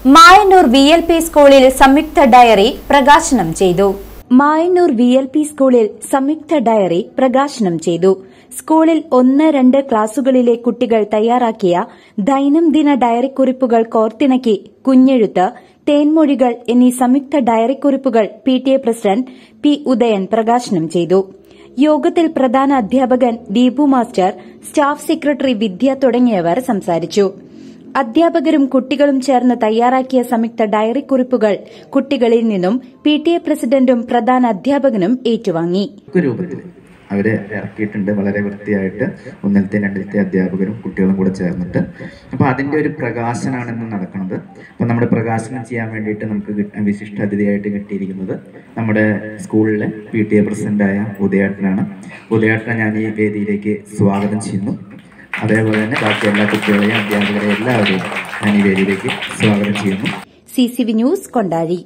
Mayannur V L P സ്കൂളിൽ സംയുക്ത diary പ്രകാശനം ചെയ്തു മായന്നൂർ വി എൽ പി സ്കൂളിൽ സംയുക്ത ഡയറി പ്രകാശനം ചെയ്തു സ്കൂളിൽ ഒന്ന് രണ്ട് ക്ലാസുകളിലെ കുട്ടികൾ തയ്യാറാക്കിയ ദൈനംദിന ഡയറിക്കുറിപ്പുകൾ കോർത്തിണക്കി കുഞ്ഞെഴുത്ത് തേൻമൊഴികൾ എന്നീ സംയുക്ത ഡയറിക്കുറിപ്പുകൾ P T A president P Udayan പ്രകാശനം ചെയ്തു യോഗത്തിൽ പ്രധാന അധ്യാപകൻ Deepu master staff secretary Vidya തുടങ്ങിയവർ സംസാരിച്ചു അധ്യാപകരും കുട്ടികളും ചേർന്ന് തയ്യാറാക്കിയ സംയുക്ത ഡയറി കുറിപ്പുകൾ കുട്ടികളിൽ നിന്നും പി ടി എ പ്രസിഡന്റും പ്രധാന അധ്യാപകനും ഏറ്റുവാങ്ങി ബുക്ക് രൂപത്തിൽ അവരെ ഇറക്കിയിട്ടുണ്ട് വളരെ വൃത്തിയായിട്ട് ഒന്നിലത്തെ രണ്ടിലത്തെ അധ്യാപകരും കുട്ടികളും കൂടെ ചേർന്നിട്ട് അപ്പോൾ അതിൻ്റെ ഒരു പ്രകാശനാണ് ഇന്ന് നടക്കുന്നത് അപ്പോൾ നമ്മുടെ പ്രകാശനം ചെയ്യാൻ വേണ്ടിയിട്ട് നമുക്ക് കിട്ട- വിശിഷ്ട അതിഥിയായിട്ട് കിട്ടിയിരിക്കുന്നത് നമ്മുടെ സ്കൂളിലെ പി ടി എ പ്രസിഡന്റായ ഉദയേട്ടനാണ് ഉദയേട്ടനെ ഞാൻ ഈ വേദിയിലേക്ക് സ്വാഗതം ചെയ്യുന്നു അതേപോലെ തന്നെ ബാക്കി എല്ലാ കുട്ടികളെയും അധ്യാപകരെയും എല്ലാവരെയും ഞാൻ ഈ വേദിയിലേക്ക് സ്വാഗതം ചെയ്യുന്നു C C V news Kondazhy